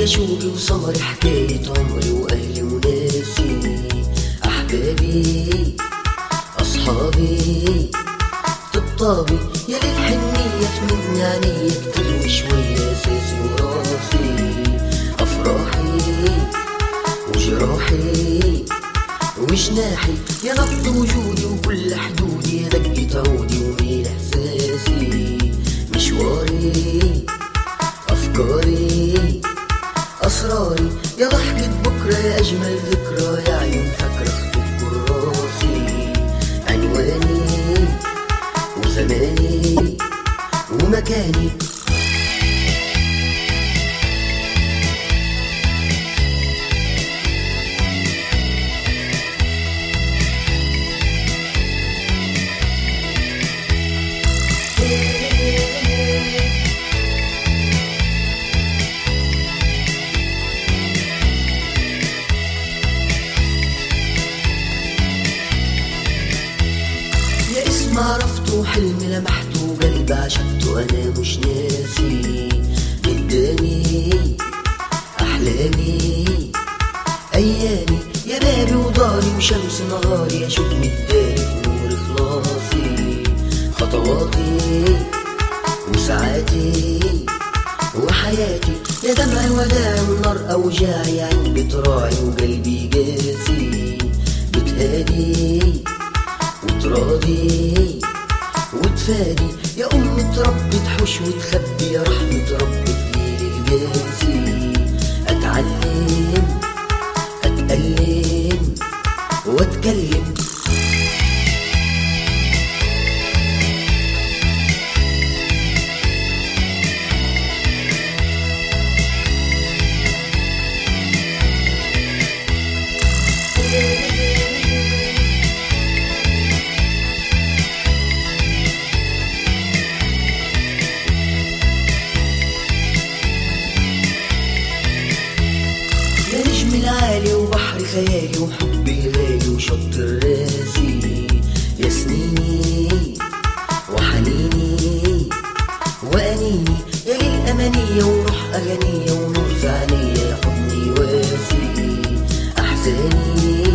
يا شوقي وسمر حكاية عمري وأهلي وناسي أحبابي أصحابي طبطابي يا للحنية مني عينيا كتير وشوية أساسي وراسي أفراحي وجراحي وجناحي يا نبض وجودي وكل حدودي يا دقة عودي وميل إحساسي مشواري أفكاري أسراري يا ضحكة بكرة يا أجمل ذكرى يا عيون فاكرة خطوط كراسي عنواني وزماني ومكاني يا اسم عرفته حلم لمحته وقلب عشقته انا مش ناسي قدامي احلامي ايامي يا بابي وداري وشمس نهاري يا شوق مداري في نور اخلاصي خطواتي وساعاتي وحياتي يا دمع وداعي والنار اوجاعي عين بتراعي وقلبي قاسي بتهادي وتراضي وتفادي يا أم تربي تحوش وتخبي يا رحمة ربي في ليل القاسي أتعلم أتألم وأتكلم يا نجم العالي وبحر خيالي وحبي الغالي وشط الراسي يا سنيني وحنيني وأنيني يا للأمانية وروح أغانية ونور في عينيا يا حضني واسي أحزاني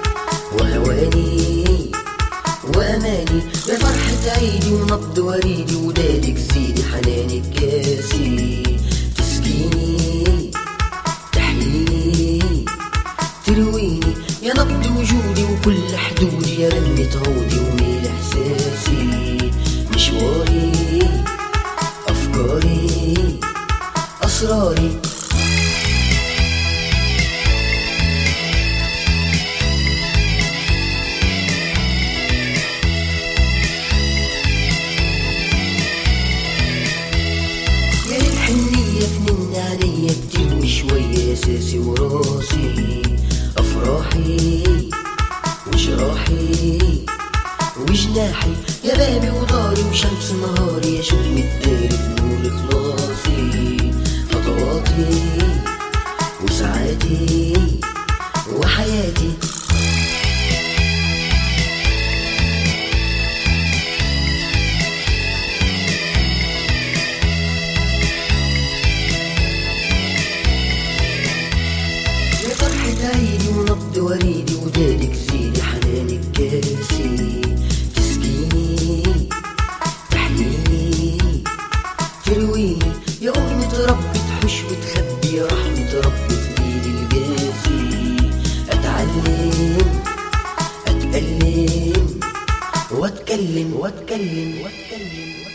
وهواني وأماني يا فرحة عيدي ونبض وريدي ودادك زيدي حنانك كاسي تسقيني تحييني ترويني يا نبض وجودي وكل حدودي يا رنة عودي وميل إحساسي مشواري أفكاري أسراري يا للحنية فنن عليا كتير وشوية أساسي وراسي أفراحي وجراحي وجناحي يا بابي وداري وشمس نهاري يا شوق متداري في نور إخلاصي خطواتي وساعاتي وحياتي يا فرحة عيدي ونبض وريدي ودادك زيدي حنانك كاسي تسقيني تحييني ترويني يا أم تربي تحوش وتخبي يا رحمة ربي في ليل القاسي أتعلم أتألم وأتكلم وأتكلم وأتكلم